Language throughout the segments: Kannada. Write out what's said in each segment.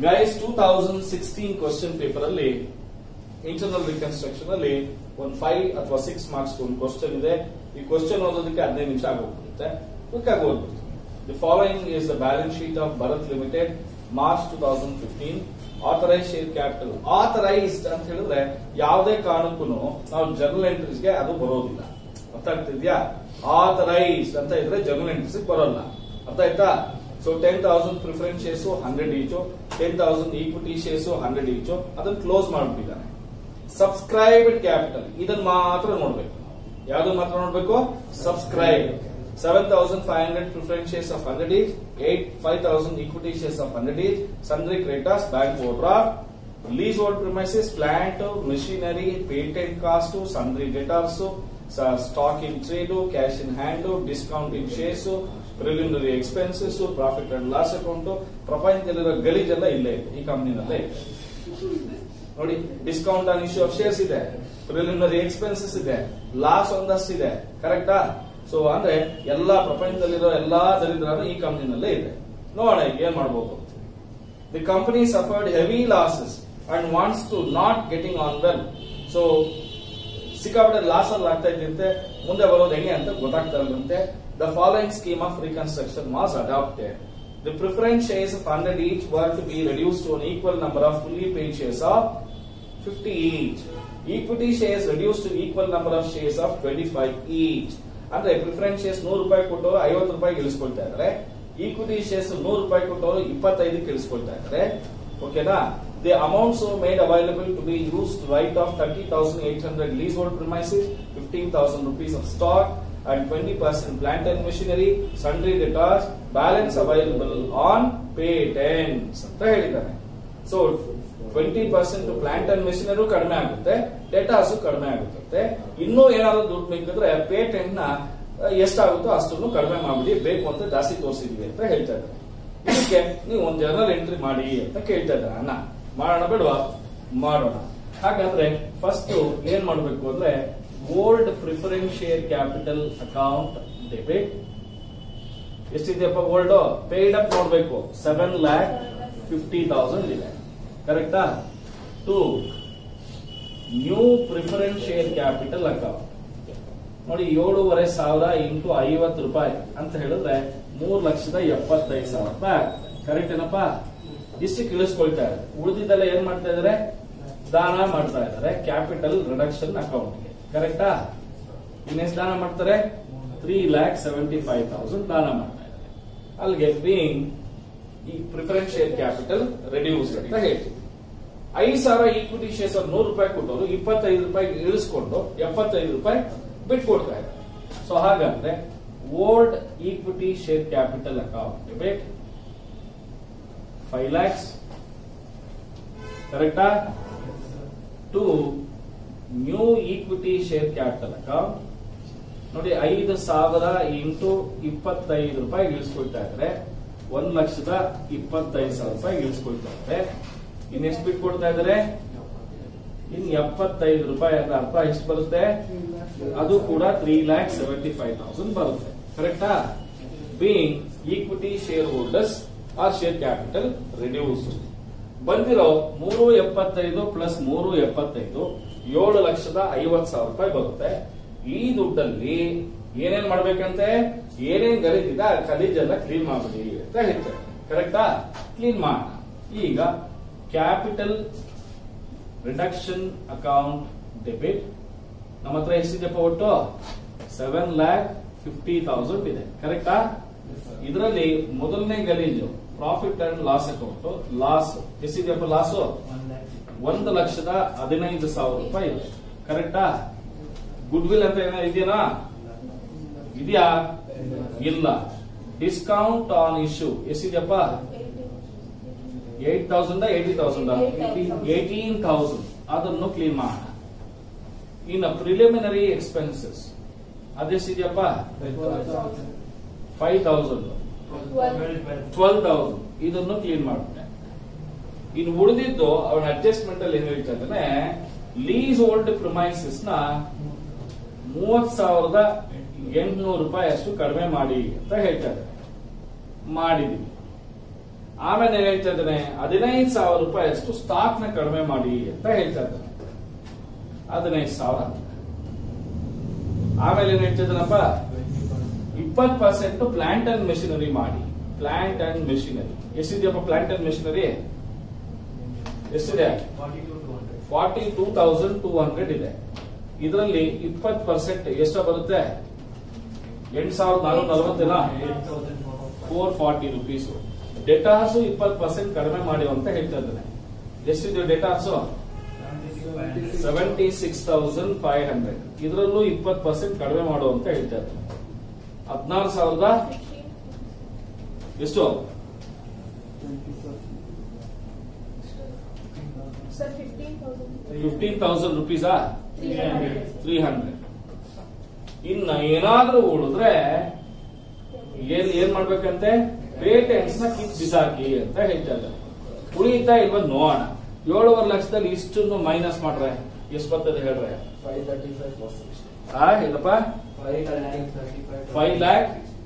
guys two thousand sixteen question paper ಅಲ್ಲಿ ಇಂಟರ್ನಲ್ ರಿಕನ್ಸ್ಟ್ರಕ್ಷನ್ ಅಲ್ಲಿ ಒಂದು ಫೈವ್ ಅಥವಾ ಸಿಕ್ಸ್ ಮಾರ್ಕ್ಸ್ ಒಂದು ಕ್ವಶನ್ ಇದೆ ಈ ಕ್ವಶನ್ ಓದೋದಕ್ಕೆ ಹದಿನೈದು ನಿಮಿಷ ಆಗೋಗ್ಬಿಡುತ್ತೆ ಕ್ವಿಕ್ ಆಗಿ ಓದ್ಬಿಡ್ತೀವಿ the following is the balance sheet of Bharat limited March two thousand fifteen authorise share capital authorised ಅಂತ ಹೇಳಿದ್ರೆ ಯಾವುದೇ ಕಾರಣಕ್ಕೂ ನಾವು ಜರ್ನಲ್ ಎಂಟ್ರೀಸ್ಗೆ ಅದು ಬರೋದಿಲ್ಲ ಅರ್ಥ ಆಗ್ತಿದ್ಯಾ ಆಥರೈಸ್ಡ್ ಅಂತ ಇದ್ರೆ ಜರ್ನಲ್ ಎಂಟ್ರೀಸ್ ಬರೋಲ್ಲ ಅರ್ಥ ಆಯ್ತಾ so ten thousand preference shares hundred each ten thousand equity shares hundred each ಅದನ್ನ ಕ್ಲೋಸ್ ಮಾಡ್ಬಿಟ್ಟಿದ್ದಾನೆ ಸಬ್ಸ್ಕ್ರೈಬ್ಡ್ ಕ್ಯಾಪಿಟಲ್ ಇದನ್ನ ಮಾತ್ರ ನೋಡ್ಬೇಕು ಯಾವ್ದು ಮಾತ್ರ ನೋಡ್ಬೇಕು subscribe seven thousand five hundred preference shares of hundred each eight five thousand equity shares of hundred each sundry creditors bank overdraft leasehold premises plant machinery patent cost sundry debtors stock in trade cash in hand discount in shares preliminary expenses profit and loss account ಪ್ರಪಂಚದಲ್ಲಿರೋ ಗಲೀಜೆಲ್ಲ ಇಲ್ಲೇ ಇದೆ ಈ ಕಂಪ್ನಿನಲ್ಲೇ ಇದೆ ನೋಡಿ discount on issue of shares ಇದೆ ಪ್ರಿಲಿಮಿನರಿ ಎಕ್ಸ್ಪೆನ್ಸಸ್ ಇದೆ ಲಾಸ್ ಒಂದಷ್ಟು ಇದೆ ಕರೆಕ್ಟಾ ಸೊ ಅಂದ್ರೆ ಎಲ್ಲಾ ಪ್ರಪಂಚದಲ್ಲಿರೋ ಎಲ್ಲಾ ದರಿದ್ರನು ಈ ಕಂಪ್ನಿನಲ್ಲೇ ಇದೆ ನೋಡೋಣ ಈಗ ಏನ್ ಮಾಡಬಹುದು the company suffered heavy losses and wants to not getting on well so ಸಿಕ್ಕಾಪಟ್ಟೆ ಲಾಸ್ ಅಲ್ಲಿ ಆಗ್ತಾ ಇದ್ದಂತೆ ಮುಂದೆ ಬರೋದು ಹೆಂಗೆ ಅಂತ ಗೊತ್ತಾಗ್ತಾ ಇಲ್ಲಂತೆ the following scheme of reconstruction was adopted the preference shares of hundred each were to be reduce to an equal number of fully paid shares of fifty each equity shares reduce to equal number of shares of twenty five each ಅಂದ್ರೆ ಪ್ರಿಫರೆನ್ಸ್ ಶೇರ್ಸ್ ನೂರು ರೂಪಾಯಿ ಕೊಟ್ಟವರು ಐವತ್ತು ರೂಪಾಯಿ ಇಳಿಸ್ಕೊಳ್ತಾ ಇದ್ದಾರೆ ಈಕ್ವಿಟಿ ಶೇರ್ಸ್ ನೂರು ರೂಪಾಯಿ ಕೊಟ್ಟವರು ಇಪ್ಪತ್ತೈದು ಇಳಿಸ್ಕೊಳ್ತಾ ಇದ್ದಾರೆ ಓಕೆನಾ the amounts made available to be used write off thirty thousand eight hundred leasehold premises fifteen thousand rupees of stock and 20% plant and machinery, sundry debtors, balance available on patents ಅಂತ ಹೇಳಿದ್ದಾನೆ so twenty percent plant and machinery ಕಡಿಮೆ ಆಗುತ್ತೆ ಡೇಟಾಸು ಕಡಿಮೆ ಆಗುತ್ತೆ ಇನ್ನೂ ಏನಾದ್ರು ದುಡ್ಡು ಬೇಕಿದ್ರೆ ಪೇಟೆಂಟ್ ನ ಎಷ್ಟಾಗುತ್ತೋ ಅಷ್ಟನ್ನು ಕಡಿಮೆ ಮಾಡ್ಬಿಡಿ ಬೇಕು ಅಂತ ಜಾಸ್ತಿ ತೋರಿಸಿದ್ವಿ ಅಂತ ಹೇಳ್ತಾ ಇದ್ದಾರೆ ಇದಕ್ಕೆ ನೀವು ಒಂದು ಜನರಲ್ ಎಂಟ್ರಿ ಮಾಡಿ ಅಂತ ಕೇಳ್ತಾ ಇದ್ದಾರೆ ಅಣ್ಣ ಮಾಡೋಣ ಬೇಡವಾ ಮಾಡೋಣ ಹಾಗಾದ್ರೆ ಫಸ್ಟ್ ಏನ್ ಮಾಡ್ಬೇಕು ಅಂದ್ರೆ old preference share capital account debit ಎಷ್ಟಿದೆಯಪ್ಪ ಓಲ್ಡ್ ಪೇಡ್ ಅಪ್ ನೋಡ್ಬೇಕು ಸೆವೆನ್ ಲ್ಯಾಕ್ ಫಿಫ್ಟಿ ತೌಸಂಡ್ ಇದೆ ಕರೆಕ್ಟಾ to new preference share capital account ನೋಡಿ ಏಳೂವರೆ ಸಾವಿರ ಇಂಟು ಐವತ್ತು ರೂಪಾಯಿ ಅಂತ ಹೇಳಿದ್ರೆ ಮೂರ್ ಲಕ್ಷದ ಎಪ್ಪತ್ತೈದು ಸಾವಿರ ರೂಪಾಯಿ ಕರೆಕ್ಟ್ ಏನಪ್ಪ ಇಷ್ಟು ಇಳಿಸ್ಕೊಳ್ತಾ ಇದ್ದಾರೆ ಉಳಿದಿದ್ದೆಲ್ಲ ಏನ್ ಮಾಡ್ತಾ ಇದಾರೆ ದಾನ ಮಾಡ್ತಾ ಇದ್ದಾರೆ ಕ್ಯಾಪಿಟಲ್ ರಿಡಕ್ಷನ್ ಅಕೌಂಟ್ಗೆ ಕರೆಕ್ಟಾ ಇನ್ನೆಷ್ಟು ದಾನ ಮಾಡ್ತಾರೆ three lakh seventy five thousand ದಾನ ಮಾಡ್ತಾ ಇದ್ದಾರೆ ಅಲ್ಲಿಗೆ ಬೀಯಿಂಗ್ ಈ ಪ್ರಿಫರೆನ್ಸ್ ಶೇರ್ ಕ್ಯಾಪಿಟಲ್ ರೆಡ್ಯೂಸ್ ಅಂತ ಹೇಳ್ತೀವಿ ಐದು ಸಾವಿರ ಈಕ್ವಿಟಿ ಶೇರ್ಸ್ ನೂರು ರೂಪಾಯಿ ಕೊಟ್ಟವರು ಇಪ್ಪತ್ತೈದು ರೂಪಾಯಿ ಇಳಿಸ್ಕೊಂಡು ಎಪ್ಪತ್ತೈದು ರೂಪಾಯಿ ಬಿಟ್ಕೊಡ್ತಾ ಇದ್ದಾರೆ ಸೊ ಹಾಗಾದ್ರೆ old equity share capital account debit five lakhs ಕರೆಕ್ಟಾ to new equity share capital account ನೋಡಿ ಐದು ಸಾವಿರ ಇಂಟು ಇಪ್ಪತ್ತೈದು ರೂಪಾಯಿ ಇಳಿಸ್ಕೊಳ್ತಾ ಇದ್ರೆ ಒಂದ್ ಲಕ್ಷದ ಇಪ್ಪತ್ತೈದು ಸಾವಿರ ರೂಪಾಯಿ ಇಳಿಸ್ಕೊಳ್ತಾ ಇದ್ದಾರೆ ಇನ್ನೆಷ್ಟು ಬಿಟ್ಟು ಕೊಡ್ತಾ ಇದ್ದಾರೆ ಇನ್ ಎಪ್ಪತ್ತೈದು ರೂಪಾಯಿ ಅಂತ ಅರ್ಥ ಎಷ್ಟು ಬರುತ್ತೆ ಅದು ಕೂಡ three lakh seventy five thousand ಬರುತ್ತೆ ಕರೆಕ್ಟಾ being equity share holders are share capital reduce ಬಂದಿರೋ ಮೂರು ಎಪ್ಪತ್ತೈದು ಪ್ಲಸ್ ಮೂರು ಎಪ್ಪತ್ತೈದು ಏಳು ಲಕ್ಷದ ಐವತ್ ಸಾವಿರ ರೂಪಾಯಿ ಬರುತ್ತೆ ಈ ದುಡ್ಡಲ್ಲಿ ಏನೇನ್ ಮಾಡ್ಬೇಕಂತೆ ಏನೇನ್ ಗಲೀಜಿದೆ ಆ ಗಲೀಜೆಲ್ಲ ಕ್ಲೀನ್ ಮಾಡ್ಬಿಡಿ ಅಂತ ಹೇಳ್ತಾರೆ ಕರೆಕ್ಟಾ ಕ್ಲೀನ್ ಮಾಡೋಣ ಈಗ ಕ್ಯಾಪಿಟಲ್ ರಿಡಕ್ಷನ್ ಅಕೌಂಟ್ ಡೆಬಿಟ್ ನಮ್ಮ ಹತ್ರ ಎಷ್ಟಿದೆಪ್ಪ ಒಟ್ಟು ಸೆವೆನ್ ಲ್ಯಾಕ್ ಫಿಫ್ಟಿ ತೌಸಂಡ್ ಇದೆ ಕರೆಕ್ಟಾ ಇದರಲ್ಲಿ ಮೊದಲನೇ ಗಲೀಜು profit and loss account loss ಎಷ್ಟಿದೆಯಪ್ಪ ಲಾಸು ಒಂದು ಲಕ್ಷದ ಹದಿನೈದು ಸಾವಿರ ರೂಪಾಯಿ ಇದೆ ಕರೆಕ್ಟಾ ಗುಡ್ ವಿಲ್ ಅಂತ ಏನೋ ಇದೆಯಾ ಇದೆಯಾ ಇಲ್ಲ ಡಿಸ್ಕೌಂಟ್ ಆನ್ ಇಶ್ಯೂ ಎಷ್ಟಿದೆಯಪ್ಪ eight thousand eighty thousand eighteen thousand ಅದನ್ನು ಕ್ಲೀನ್ ಮಾಡೋಣ ಇನ್ನು ಪ್ರಿಲಿಮಿನರಿ ಎಕ್ಸ್ಪೆನ್ಸಸ್ ಅದೆಷ್ಟಿದೆಯಪ್ಪ ಫೈವ್ ತೌಸಂಡ್ ಟ್ವೆಲ್ ತೌಸಂಡ್ ಇದನ್ನು ಕ್ಲೀನ್ ಮಾಡುತ್ತೆ ಇನ್ನು ಉಳಿದಿದ್ದು ಅವನ ಅಡ್ಜಸ್ಟ್ಮೆಂಟ್ ಅಲ್ಲಿ ಏನ್ ಹೇಳ್ತಾ ಇದ್ದಾನೆ ಲೀಸ್ ಓಲ್ಡ್ ಪ್ರೊಮೈಸಸ್ ನ ಮೂವತ್ ಸಾವಿರದ ಎಂಟುನೂರು ರೂಪಾಯಿ ಅಷ್ಟು ಕಡಿಮೆ ಮಾಡಿ ಅಂತ ಹೇಳ್ತಾ ಇದ್ದಾರೆ ಮಾಡಿದೀವಿ ಆಮೇಲೆ ಏನ್ ಹೇಳ್ತಾ ಇದ್ದಾನೆ ಹದಿನೈದು ಸಾವಿರ ರೂಪಾಯಿ ಅಷ್ಟು ಸ್ಟಾಕ್ ನ ಕಡಿಮೆ ಮಾಡಿ ಅಂತ ಹೇಳ್ತಾ ಇದ್ದಾನೆ ಹದಿನೈದು ಸಾವಿರ ಆಮೇಲೆ ಏನ್ ಹೇಳ್ತಾ ಇದ್ದಾನಪ್ಪ ಇಪ್ಪತ್ತು ಪರ್ಸೆಂಟ್ ಪ್ಲಾಂಟ್ ಅಂಡ್ ಮೆಷಿನರಿ ಮಾಡಿ ಪ್ಲಾಂಟ್ ಅಂಡ್ ಮೆಷಿನರಿ ಎಷ್ಟಿದೆಯಪ್ಪ ಪ್ಲಾಂಟ್ ಅಂಡ್ ಮೆಷಿನರಿ ಎಷ್ಟಿದೆ forty two thousand two hundred ಇದೆ ಇದರಲ್ಲಿ ಇಪ್ಪತ್ತು ಪರ್ಸೆಂಟ್ ಎಷ್ಟ ಬರುತ್ತೆ ಎಂಟು ಸಾವಿರದ ನಾನೂರ ನಲವತ್ತೇನ ಫೋರ್ ಫಾರ್ಟಿ ರುಪೀಸ್ ಡೆಟಾರ್ಸ್ ಇಪ್ಪತ್ತು ಪರ್ಸೆಂಟ್ ಕಡಿಮೆ ಮಾಡಿ ಅಂತ ಹೇಳ್ತಾ ಇದ್ದಾನೆ ಎಷ್ಟಿದೆ debtors seventy six thousand five hundred ಇದರಲ್ಲೂ ಇಪ್ಪತ್ತು ಪರ್ಸೆಂಟ್ ಕಡಿಮೆ ಮಾಡು ಅಂತ ಹೇಳ್ತಾ ಇದ್ದಾನೆ ಹದಿನಾರು ಸಾವಿರದ ಎಷ್ಟು sir fifteen thousand fifteen thousand ರುಪೀಸಾ ತ್ರೀ ಹಂಡ್ರೆಡ್ ತ್ರೀ ಹಂಡ್ರೆಡ್ ಇನ್ನ ಏನಾದ್ರೂ ಉಳಿದ್ರೆ ಏನ್ ಏನ್ ಮಾಡ್ಬೇಕಂತೆ ಪೇಟೆಂಟ್ಸ್ ನ ಕಿತ್ ಬಿಸಾಕಿ ಅಂತ ಹೇಳ್ತಾ ಇದ್ದಾರೆ ಉಳಿತಾ ಇಲ್ವ ನೋಡೋಣ ಏಳುವರೆ ಲಕ್ಷದಲ್ಲಿ ಇಷ್ಟನ್ನು ಮೈನಸ್ ಮಾಡ್ರೆ ಎಷ್ಟು ಬರ್ತದೆ ಹೇಳ್ರೆ ಆ ಇಲ್ಲಪ್ಪ ಫೈವ್ ಲ್ಯಾಕ್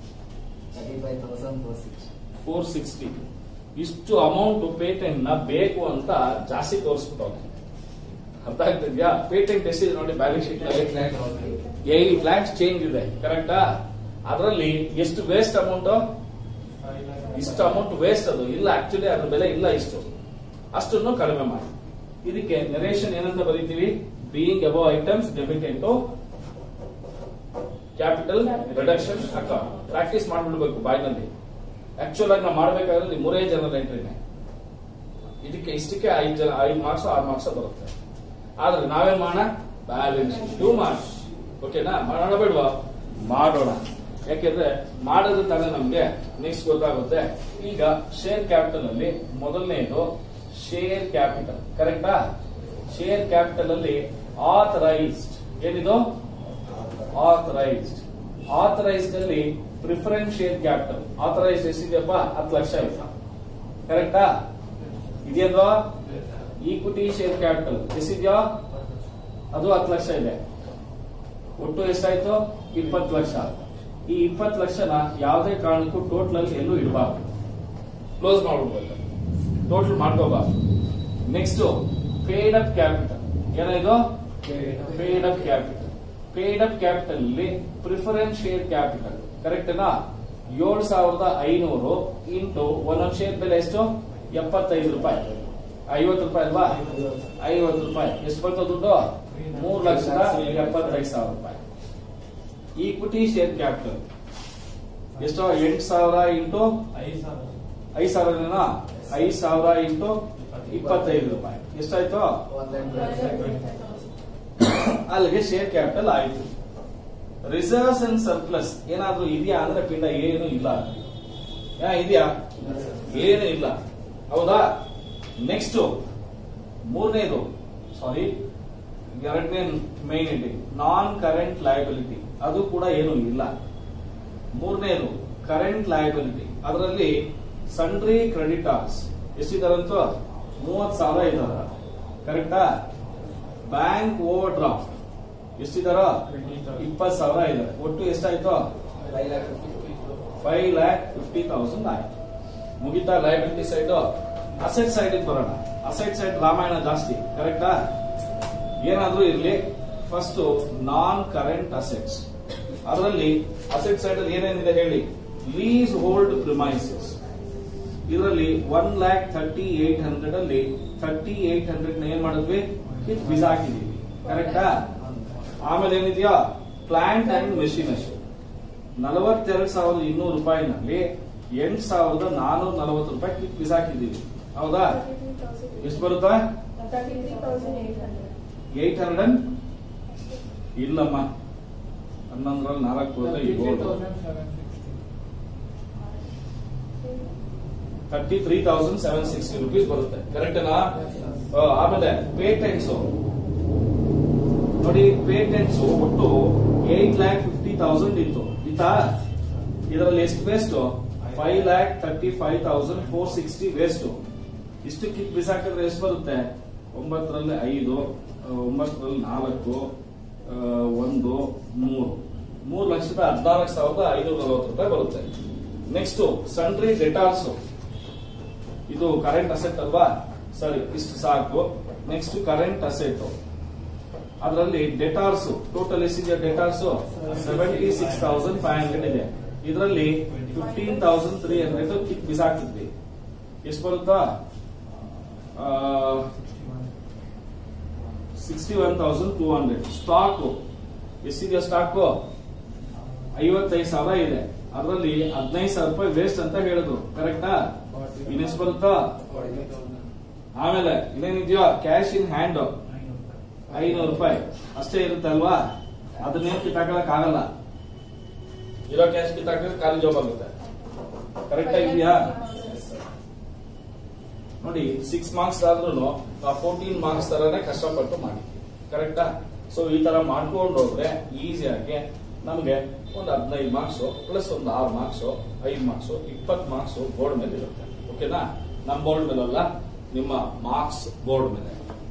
ಫೋರ್ ಸಿಕ್ಸ್ಟಿ ಇಷ್ಟು ಅಮೌಂಟ್ ಪೇಟೆಂಟ್ ನ ಬೇಕು ಅಂತ ಜಾಸ್ತಿ ತೋರಿಸ್ಬಿಟ್ಟವ್ರೆ ಅರ್ಥ ಆಗ್ತಿದ್ಯಾ ಪೇಟೆಂಟ್ ಎಷ್ಟಿದೆ ನೋಡಿ balance sheet eight lakhs change ಇದೆ ಕರೆಕ್ಟಾ ಅದರಲ್ಲಿ ಎಷ್ಟು ವೇಸ್ಟ್ ಅಮೌಂಟ್ ಇಷ್ಟು ಅಮೌಂಟ್ ವೇಸ್ಟ್ ಅದು ಇಲ್ಲ ಆಕ್ಚುಲಿ ಅದ್ರ ಬೆಲೆ ಇಲ್ಲ ಇಷ್ಟು ಅಷ್ಟನ್ನು ಕಡಿಮೆ ಮಾಡಿ ಇದಕ್ಕೆ ನರೇಷನ್ ಏನಂತ ಬರೀತೀವಿ being above items debit into capital reduction account practice ಮಾಡ್ಬಿಡ್ಬೇಕು ಬಾಯ್ನಲ್ಲಿ ಆಕ್ಚುಲ್ ಆಗಿ ನಾವು ಮಾಡ್ಬೇಕಾದ್ರೆ ಮೂರೇ ಜನರ ಎಂಟ್ರಿನೇ ಇದಕ್ಕೆ ಇಷ್ಟಕ್ಕೆ ಐದು ಜನ ಐದು ಮಾರ್ಕ್ಸ್ ಆರು ಮಾರ್ಕ್ಸ್ ಬರುತ್ತೆ ಆದ್ರೆ ನಾವೇನ್ ಮಾಡೋಣ ಬ್ಯಾಲೆನ್ಸ್ ಟೂ ಮಾರ್ಕ್ಸ್ ಓಕೆನಾ ಮಾಡೋಣ ಬೇಡವಾ ಮಾಡೋಣ ಯಾಕೆಂದ್ರೆ ಮಾಡೋದು ತಾನೇ ನಮ್ಗೆ ನೆಕ್ಸ್ಟ್ ಗೊತ್ತಾಗುತ್ತೆ ಈಗ ಶೇರ್ ಕ್ಯಾಪಿಟಲ್ ಅಲ್ಲಿ ಮೊದಲನೇದು ಶೇರ್ ಕ್ಯಾಪಿಟಲ್ ಕರೆಕ್ಟಾ ಶೇರ್ ಕ್ಯಾಪಿಟಲ್ ಅಲ್ಲಿ ಆಥರೈಸ್ಡ್ ಏನಿದು ಆಥರೈಸ್ಡ್ ಆಥರೈಸ್ಡ್ ಅಲ್ಲಿ ಪ್ರಿಫರೆನ್ಸ್ ಶೇರ್ ಕ್ಯಾಪಿಟಲ್ ಆಥರೈಸ್ಡ್ ಎಷ್ಟಿದೆಯಪ್ಪ ಹತ್ತು ಲಕ್ಷ ಇದೆ ಕರೆಕ್ಟಾ ಇದೆಯಲ್ವಾ ಈಕ್ವಿಟಿ ಶೇರ್ ಕ್ಯಾಪಿಟಲ್ ಎಷ್ಟಿದ್ಯಾ ಅದು ಹತ್ತು ಲಕ್ಷ ಇದೆ ಒಟ್ಟು ಎಷ್ಟಾಯ್ತು ಇಪ್ಪತ್ತು ಲಕ್ಷ ಈ ಇಪ್ಪತ್ತು ಲಕ್ಷನ ಯಾವುದೇ ಕಾರಣಕ್ಕೂ ಟೋಟಲ್ ಅಲ್ಲಿ ಎಲ್ಲೂ ಇಡಬಾರ್ದು ಕ್ಲೋಸ್ ಮಾಡ್ಬಿಡ್ಬೇಕು ಟೋಟಲ್ ಮಾಡ್ಕೋಬಾರ್ದು ನೆಕ್ಸ್ಟ್ ಪೇಡ್ ಅಪ್ ಕ್ಯಾಪಿಟಲ್ ಏನಾಯ್ತು paid up capital paid up capital ಅಲ್ಲಿ ಪ್ರಿಫರೆನ್ಸ್ ಶೇರ್ ಕ್ಯಾಪಿಟಲ್ ಕರೆಕ್ಟ್ನಾ ಏಳು ಸಾವಿರದ ಐನೂರು ಇಂಟು ಒಂದೊಂದು ಶೇರ್ ಬೆಲೆ ಎಷ್ಟು ಎಪ್ಪತ್ತೈದು ರೂಪಾಯಿ ಐವತ್ತು ರೂಪಾಯಿ ಅಲ್ವಾ ಐವತ್ತು ರೂಪಾಯಿ ಎಷ್ಟು ಬರ್ತದೆ ದುಡ್ಡು ಮೂರು ಲಕ್ಷದ ಎಪ್ಪತ್ತೈದು ಸಾವಿರ ರೂಪಾಯಿ ಈಕ್ವಿಟಿ ಶೇರ್ ಕ್ಯಾಪಿಟಲ್ ಎಷ್ಟು ಎಂಟು ಸಾವಿರ ಇಂಟು ಐದು ಸಾವಿರನೇನಾ ಐದು ಸಾವಿರ ಇಂಟು ಇಪ್ಪತ್ತೈದು ರೂಪಾಯಿ ಎಷ್ಟಾಯ್ತು ಅಲ್ಲಿಗೆ ಶೇರ್ ಕ್ಯಾಪಿಟಲ್ ಆಯ್ತು ರಿಸರ್ವ್ಸ್ ಅಂಡ್ ಸರ್ಪ್ಲಸ್ ಏನಾದ್ರೂ ಇದೆಯಾ ಅಂದ್ರೆ ಪಿಂಡ ಏನು ಇಲ್ಲ ಯಾ ಇದೆಯಾ ಏನು ಇಲ್ಲ ಹೌದಾ ನೆಕ್ಸ್ಟ್ ಮೂರನೇದು ಸಾರಿ ಎರಡನೇ ಮೈನ್ ಇದೆ ನಾನ್ ಕರೆಂಟ್ ಲಯಬಿಲಿಟಿ ಅದು ಕೂಡ ಏನು ಇಲ್ಲ ಮೂರನೇದು ಕರೆಂಟ್ ಲಯಬಿಲಿಟಿ ಅದರಲ್ಲಿ ಸನ್ಡ್ರಿ ಕ್ರೆಡಿಟಾರ್ಸ್ ಎಷ್ಟಿದಾರಂತ ಮೂವತ್ ಸಾವಿರ ಇದಾರ ಕರೆಕ್ಟಾ ಬ್ಯಾಂಕ್ ಓವರ್ ಡ್ರಾಫ್ಟ್ ಎಷ್ಟಿದಾರ ಇಪ್ಪತ್ ಸಾವಿರ ಇದೆ ಒಟ್ಟು ಎಷ್ಟಾಯ್ತು ಫೈವ್ ಲ್ಯಾಕ್ ಫಿಫ್ಟಿ ತೌಸಂಡ್ ಆಯ್ತು ಮುಗಿತಾ ಲಯಬಿಲಿಟಿ ಸೈಡ್ ಅಸೆಟ್ ಸೈಡ್ ಬರೋಣ ಅಸೆಟ್ ಸೈಡ್ ರಾಮಾಯಣ ಜಾಸ್ತಿ ಕರೆಕ್ಟಾ ಏನಾದ್ರೂ ಇರ್ಲಿ ಫಸ್ಟ್ ನಾನ್ ಕರೆಂಟ್ ಅಸೆಟ್ಸ್ ಅದರಲ್ಲಿ ಅಸೆಟ್ ಸೈಡ್ ಅಲ್ಲಿ ಏನೇನಿದೆ ಹೇಳಿ ಲೀಸ್ ಹೋಲ್ಡ್ ಪ್ರಿಮೈಸಸ್ ಇದರಲ್ಲಿ one lakh thirty eight hundred ಅಲ್ಲಿ ಥರ್ಟಿ ಏಟ್ ಹಂಡ್ರೆಡ್ ಏನ್ ಮಾಡಿದ್ವಿ ಕಿತ್ ಬಿಸಾಕಿದೀವಿ ಕರೆಕ್ಟಾ ಆಮೇಲೆ ಏನಿದೆಯಾ ಪ್ಲಾಂಟ್ ಅಂಡ್ ಮೆಷಿನರಿ ನಲವತ್ತೆರಡು ಸಾವಿರದ ಇನ್ನೂರು ರೂಪಾಯಿನಲ್ಲಿ ಎಂಟು ಸಾವಿರದ ನಾನೂರ ನಲವತ್ತು ರೂಪಾಯಿ ಕಿತ್ ಬಿಸಾಕಿದೀವಿ ಹೌದಾ ಎಷ್ಟು ಬರುತ್ತಾ thirty three thousand eight hundred eight hundred ಇಲ್ಲಮ್ಮ ಹನ್ನೊಂದರಲ್ಲಿ ನಾಲ್ಕು ಹೋದ್ರೆ ಏಳು thirty three thousand seven sixty rupees ಬರುತ್ತೆ ಕರೆಕ್ಟನಾ ಆಮೇಲೆ ಪೇಟೆಂಟ್ಸ್ ನೋಡಿ ಪೇಟೆಂಟ್ಸ್ ಒಟ್ಟು ಏಟ್ ಲ್ಯಾಕ್ ಫಿಫ್ಟಿ ತೌಸಂಡ್ ಇತ್ತು ಇತ್ತಾ ಇದರಲ್ಲಿ ಎಷ್ಟು waste five lakh thirty five thousand four sixty waste ಇಷ್ಟು ಕಿಕ್ ಬಿಸಾಕಿದ್ರೆ ಎಷ್ಟು ಬರುತ್ತೆ ಒಂಬತ್ತರಲ್ಲಿ ಐದು ಆ, ಒಂಬತ್ತರಲ್ಲಿ ನಾಲ್ಕು ಆ, ಒಂದು ಮೂರು ಮೂರು ಲಕ್ಷದ ಹದಿನಾಲ್ಕು ಸಾವಿರದ ಐನೂರ ನಲವತ್ತು ರೂಪಾಯಿ ಬರುತ್ತೆ ನೆಕ್ಸ್ಟ್ ಸನ್ಡ್ರಿ ಡೆಟಾರ್ಸ್ ಇದು ಕರೆಂಟ್ ಅಸೆಟ್ ಅಲ್ವಾ ಸರಿ ಇಷ್ಟು ಸಾಕು ನೆಕ್ಸ್ಟ್ ಕರೆಂಟ್ ಅಸೆಟ್ ಅದರಲ್ಲಿ ಡೆಟಾರ್ಸ್ ಟೋಟಲ್ ಎಷ್ಟಿದೆ debtors seventy six thousand five hundred ಇದೆ ಇದರಲ್ಲಿ fifteen thousand three hundred kick ಬಿಸಾಕ್ತಿದ್ವಿ ಎಷ್ಟು ಬರುತ್ತಾ sixty one thousand two hundred stock ಎಷ್ಟಿದೆ ಸ್ಟಾಕ್ ಐವತ್ತೈದು ಸಾವಿರ ಇದೆ ಅದರಲ್ಲಿ ಹದಿನೈದು ಸಾವಿರ ರೂಪಾಯಿ ವೇಸ್ಟ್ ಅಂತ ಹೇಳಿದ್ರು ಕರೆಕ್ಟಾ ಇನ್ನೆಷ್ಟು ಬರುತ್ತಾ ಆಮೇಲೆ ಇನ್ನೇನಿದೆಯೋ ಕ್ಯಾಶ್ ಇನ್ ಹ್ಯಾಂಡ್ ಐನೂರು ರೂಪಾಯಿ ಅಷ್ಟೇ ಇರುತ್ತೆ ಅಲ್ವಾ ಅದನ್ನೇನು ಕಿತ್ತಾಕಲಕ್ ಆಗಲ್ಲ ಇರೋ ಕ್ಯಾಶ್ ಕಿತ್ತಾಕಿದ್ರೆ ಖಾಲಿ ಜಾಬ್ ಆಗುತ್ತೆ ಕರೆಕ್ಟ್ ಆಗಿದೆಯಾ ನೋಡಿ ಸಿಕ್ಸ್ ಮಾರ್ಕ್ಸ್ ಆದ್ರೂ ಫೋರ್ಟೀನ್ ಮಾರ್ಕ್ಸ್ ತರನೇ ಕಷ್ಟಪಟ್ಟು ಮಾಡಿ ಕರೆಕ್ಟಾ ಸೊ ಈ ತರ ಮಾಡ್ಕೊಂಡು ಹೋದ್ರೆ ಈಸಿಯಾಗಿ ನಮಗೆ ಒಂದು ಹದಿನೈದು ಮಾರ್ಕ್ಸ್ ಪ್ಲಸ್ ಒಂದು ಆರು ಮಾರ್ಕ್ಸ್ ಐದು ಮಾರ್ಕ್ಸ್ ಇಪ್ಪತ್ತು ಮಾರ್ಕ್ಸ್ ಬೋರ್ಡ್ ಮೇಲೆ ಇರುತ್ತೆ ಓಕೆನಾ ನಮ್ಮ ಬೋರ್ಡ್ ಮೇಲಲ್ಲ ನಿಮ್ಮ ಮಾರ್ಕ್ಸ್ ಬೋರ್ಡ್ ಮೇಲೆ